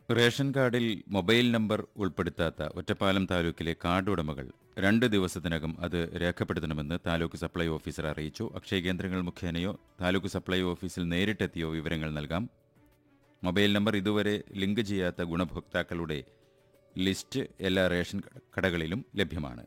ration കാർഡിൽ mobile number ഉൾപ്പെടുത്താത്ത Ottapalam താലൂക്കിലെ card ഉടമകൾ രണ്ട് ദിവസത്തിനകം അത് രേഖപ്പെടുത്തണമെന്ന് താലൂക്ക് സപ്ലൈ ഓഫീസർ അറിയിച്ചു അക്ഷയ കേന്ദ്രങ്ങൾ മുഖേനയോ താലൂക്ക് സപ്ലൈ ഓഫീസിൽ നേരിട്ടെത്തിയോ വിവരങ്ങൾ നൽകാം മൊബൈൽ നമ്പർ ഇതുവരെ ലിങ്ക് ചെയ്യാത്ത ഗുണഭോക്താക്കളുടെ ലിസ്റ്റ് എല്ലാ റേഷൻ കടകളിലും ലഭ്യമാണ്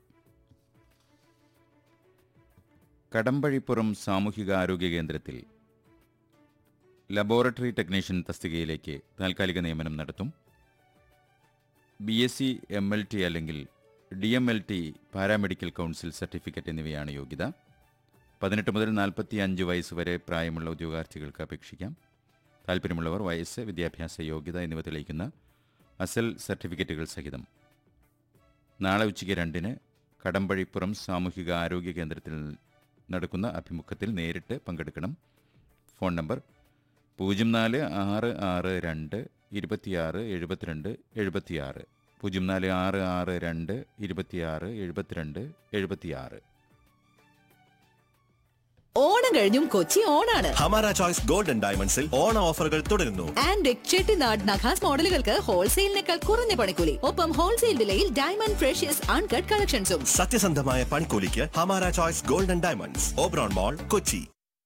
കടമ്പഴിപ്പുറം സാമൂഹിക ആരോഗ്യ കേന്ദ്രത്തിൽ ലബോറട്ടറി ടെക്നീഷ്യൻ തസ്തികയിലേക്ക് താൽക്കാലിക നിയമനം നടത്തും B S C M L T അല്ലെങ്കിൽ D M L T paramedical council certificate എന്നിവയാണ് യോഗ്യത പതിനെട്ട് മുതൽ നാൽപ്പത്തി അഞ്ച് വയസ്സ് വരെ പ്രായമുള്ള ഉദ്യോഗാർത്ഥികൾക്ക് അപേക്ഷിക്കാം താൽപ്പര്യമുള്ളവർ വയസ്സ് വിദ്യാഭ്യാസ യോഗ്യത എന്നിവ തെളിയിക്കുന്ന അസൽ സർട്ടിഫിക്കറ്റുകൾ സഹിതം നാളെ ഉച്ചയ്ക്ക് രണ്ടിന് കടമ്പഴിപ്പുറം സാമൂഹിക ആരോഗ്യ കേന്ദ്രത്തിൽ നടക്കുന്ന അഭിമുഖത്തിൽ നേരിട്ട് പങ്കെടുക്കണം ഫോൺ നമ്പർ പൂജ്യം നാല് ആറ് ആറ് രണ്ട് ഇരുപത്തിയാറ് എഴുപത്തിരണ്ട് എഴുപത്തിയാറ് പൂജ്യം നാല് ആറ് ആറ് രണ്ട് ഇരുപത്തിയാറ് എഴുപത്തിരണ്ട് എഴുപത്തിയാറ് ഓണം കഴിഞ്ഞും കൊച്ചി ഓണാണ് ഹമാര ചോയ്സ് ഗോൾഡൻ ഡയമണ്ട്സിൽ ഓണ ഓഫറുകൾ തുടരുന്നു ആൻഡ് ചെട്ടിനാട് നഖാസ് മോഡലുകൾക്ക് ഹോൾസെയിലിനേക്കാൾ കുറഞ്ഞ പണിക്കൂലി ഒപ്പം ഹോൾസെയിൽ വിലയിൽ ഡയമണ്ട് ഫ്രഷ്യസ് അൺകട്ട് കളക്ഷൻസും സത്യസന്ധമായ പണിക്കൂലിക്ക് Hamara choice golden diamonds Oberon mall Kochi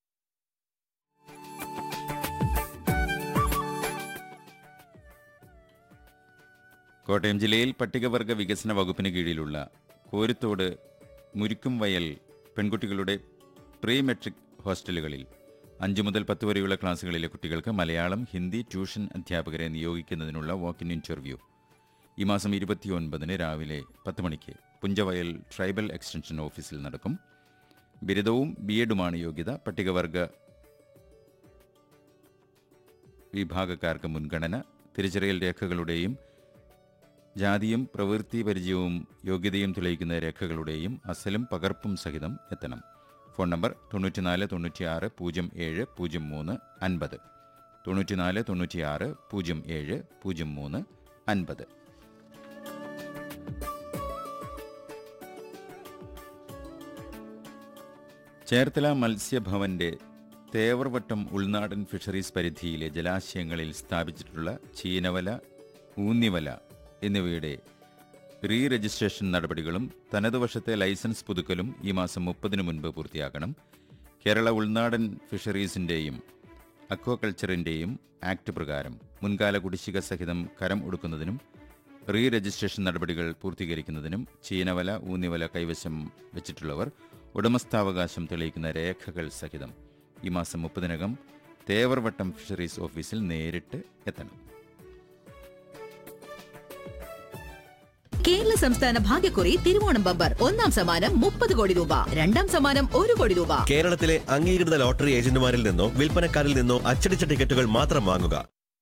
Kottayam ജില്ലയിൽ പട്ടികവർഗ വികസന വകുപ്പിന് കീഴിലുള്ള കോരുത്തോട് മുരിക്കും വയൽ പെൺകുട്ടികളുടെ പ്രീ മെട്രിക് ഹോസ്റ്റലുകളിൽ അഞ്ചു മുതൽ പത്ത് വരെയുള്ള ക്ലാസ്സുകളിലെ കുട്ടികൾക്ക് മലയാളം ഹിന്ദി ട്യൂഷൻ അധ്യാപകരെ നിയോഗിക്കുന്നതിനുള്ള വാക്കിൻ ഇന്റർവ്യൂ ഈ മാസം ഇരുപത്തിയൊൻപതിന് രാവിലെ പത്ത് മണിക്ക് പുഞ്ചവയൽ ട്രൈബൽ എക്സ്റ്റൻഷൻ ഓഫീസിൽ നടക്കും ബിരുദവും ബി എഡുമാണ് യോഗ്യത പട്ടികവർഗ വിഭാഗക്കാർക്ക് മുൻഗണന തിരിച്ചറിയൽ രേഖകളുടെയും ജാതിയും പ്രവൃത്തി പരിചയവും യോഗ്യതയും തെളിയിക്കുന്ന രേഖകളുടെയും അസലും പകർപ്പും സഹിതം എത്തണം ഫോൺ നമ്പർ തൊണ്ണൂറ്റിനാല് തൊണ്ണൂറ്റിയാറ് പൂജ്യം ഏഴ് പൂജ്യം മൂന്ന് അൻപത് തൊണ്ണൂറ്റിനാല് തൊണ്ണൂറ്റിയാറ് പൂജ്യം ഏഴ് പൂജ്യം മൂന്ന് അൻപത് ചേർത്തല മത്സ്യഭവന്റെ തേവർവട്ടം ഉൾനാടൻ ഫിഷറീസ് പരിധിയിലെ ജലാശയങ്ങളിൽ സ്ഥാപിച്ചിട്ടുള്ള ചീനവല ഊന്നിവല എന്നിവയുടെ റീ രജിസ്ട്രേഷൻ നടപടികളും തനതു വർഷത്തെ ലൈസൻസ് പുതുക്കലും ഈ മാസം മുപ്പതിനു മുൻപ് പൂർത്തിയാക്കണം കേരള ഉൾനാടൻ ഫിഷറീസിന്റെയും അക്വാകൾച്ചറിന്റെയും ആക്ട് പ്രകാരം മുൻകാല കുടിശ്ശിക സഹിതം കരം ഒടുക്കുന്നതിനും റീ രജിസ്ട്രേഷൻ നടപടികൾ പൂർത്തീകരിക്കുന്നതിനും ചീനവല ഊന്നിവല കൈവശം വെച്ചിട്ടുള്ളവർ ഉടമസ്ഥാവകാശം തെളിയിക്കുന്ന രേഖകൾ സഹിതം ഈ മാസം മുപ്പതിനകം തേവർവട്ടം ഫിഷറീസ് ഓഫീസിൽ നേരിട്ട് എത്തണം കേരള സംസ്ഥാന ഭാഗ്യക്കുറി തിരുവോണം ബമ്പർ ഒന്നാം സമ്മാനം മുപ്പത് കോടി രൂപ രണ്ടാം സമ്മാനം ഒരു കോടി രൂപ കേരളത്തിലെ അംഗീകൃത ലോട്ടറി ഏജന്റുമാരിൽ നിന്നോ വിൽപ്പനക്കാരിൽ നിന്നോ അച്ചടിച്ച ടിക്കറ്റുകൾ മാത്രം വാങ്ങുക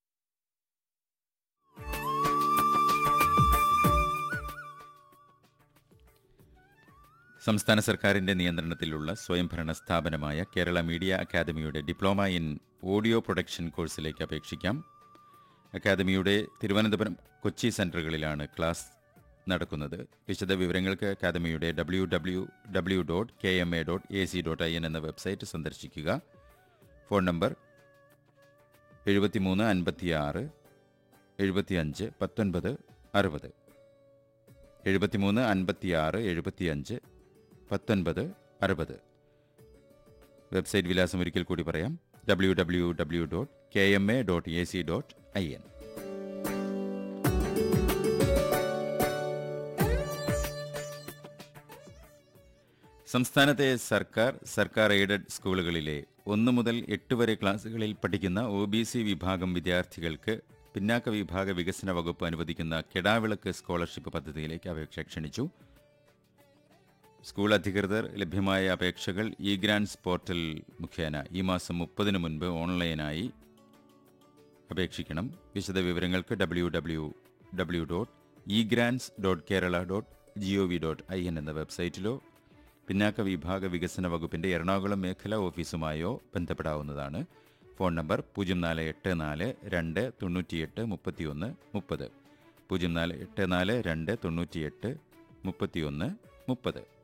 സംസ്ഥാന സർക്കാരിന്റെ നിയന്ത്രണത്തിലുള്ള സ്വയംഭരണ സ്ഥാപനമായ കേരള മീഡിയ അക്കാദമിയുടെ ഡിപ്ലോമ ഇൻ ഓഡിയോ പ്രൊഡക്ഷൻ കോഴ്സിലേക്ക് അപേക്ഷിക്കാം അക്കാദമിയുടെ തിരുവനന്തപുരം കൊച്ചി സെന്ററുകളിലാണ് ക്ലാസ് നടക്കുന്നത് വിശദ വിവരങ്ങൾക്ക് അക്കാദമിയുടെ W W W dot K M A dot A C dot I N എന്ന വെബ്സൈറ്റ് സന്ദർശിക്കുക ഫോൺ നമ്പർ എഴുപത്തിമൂന്ന് അൻപത്തിയാറ് എഴുപത്തിയഞ്ച് പത്തൊൻപത് അറുപത് എഴുപത്തിമൂന്ന് അൻപത്തിയാറ് എഴുപത്തിയഞ്ച് പത്തൊൻപത് അറുപത് വെബ്സൈറ്റ് വിലാസം ഒരിക്കൽ കൂടി പറയാം W W W dot K M A dot A C dot I N സംസ്ഥാനത്തെ സർക്കാർ സർക്കാർ എയ്ഡഡ് സ്കൂളുകളിലെ ഒന്ന് മുതൽ എട്ട് വരെ ക്ലാസുകളിൽ പഠിക്കുന്ന ഒ ബി സി വിഭാഗം വിദ്യാർത്ഥികൾക്ക് പിന്നാക്ക വിഭാഗ വികസന വകുപ്പ് അനുവദിക്കുന്ന കെടാവിളക്ക് സ്കോളർഷിപ്പ് പദ്ധതിയിലേക്ക് അപേക്ഷ ക്ഷണിച്ചു സ്കൂൾ അധികൃതർ ലഭ്യമായ അപേക്ഷകൾ ഇ ഗ്രാൻസ് പോർട്ടൽ മുഖേന ഈ മാസം മുപ്പതിന് മുൻപ് ഓൺലൈനായി അപേക്ഷിക്കണം വിശദ വിവരങ്ങൾക്ക് W W W dot E grants dot Kerala dot G O V dot I N എന്ന വെബ്സൈറ്റിലോ പിന്നാക്ക വിഭാഗ വികസന വകുപ്പിന്റെ എറണാകുളം മേഖലാ ഓഫീസുമായോ ബന്ധപ്പെടാവുന്നതാണ് ഫോൺ നമ്പർ പൂജ്യം നാല് എട്ട് നാല് രണ്ട് തൊണ്ണൂറ്റിയെട്ട് മുപ്പത്തിയൊന്ന് മുപ്പത് പൂജ്യം നാല് എട്ട് നാല് രണ്ട് തൊണ്ണൂറ്റിയെട്ട് മുപ്പത്തിയൊന്ന് മുപ്പത്